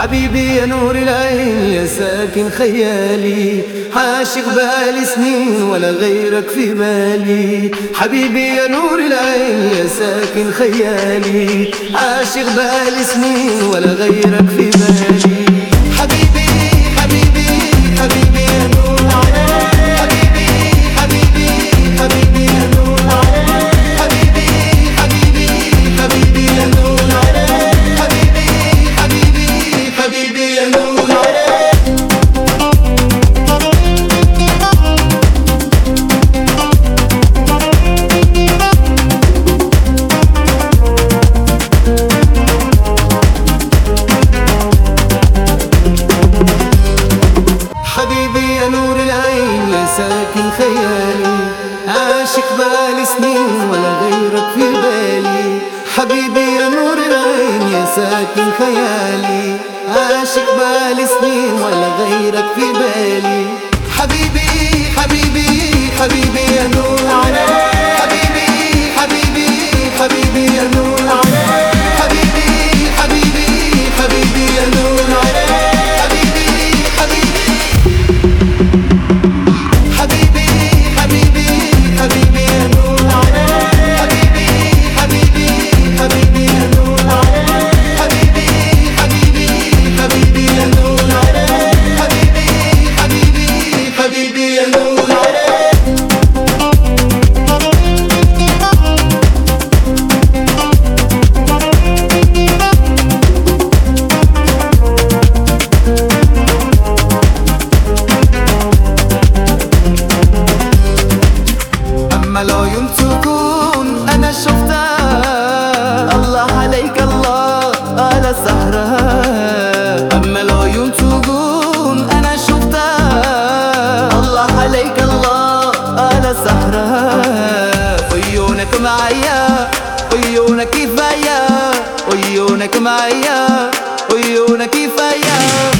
حبيبي يا نور العين يا ساكن خيالي عاشق بالي سنين ولا غيرك في بالي حبيبي يا نور العين يا ساكن خيالي عاشق بالي سنين ولا غيرك في بالي حبيبي حبيبي حبيبي يا نور العين حبيبي حبيبي حبيبي يا نور العين حبيبي حبيبي حبيبي يا نور العين حبيبي حبيبي حبيبي يا نور العين حبيبي يا نور العين يا ساكن خيالي عاشق بالي سنين ولا غيرك في بالي حبيبي يا نور العين يا ساكن خيالي عاشق بالي سنين ولا غيرك في بالي حبيبي حبيبي حبيبي يا نور العين حبيبي حبيبي حبيبي يا نور العين حبيبي حبيبي حبيبي يا نور العين حبيبي حبيبي حبيبي حبيبي حبيبي يا نور العين حبيبي حبيبي حبيبي يا نور العين حبيبي حبيبي حبيبي يا نور العين حبيبي حبيبي حبيبي يا نور العين أما العيون تكون أنا شفتها الله عليك الله على سهرها أما العيون تكون أنا شفتها الله عليك الله على سهرها عيونك معايا عيونك كفاية عيونك معايا عيونك كفاية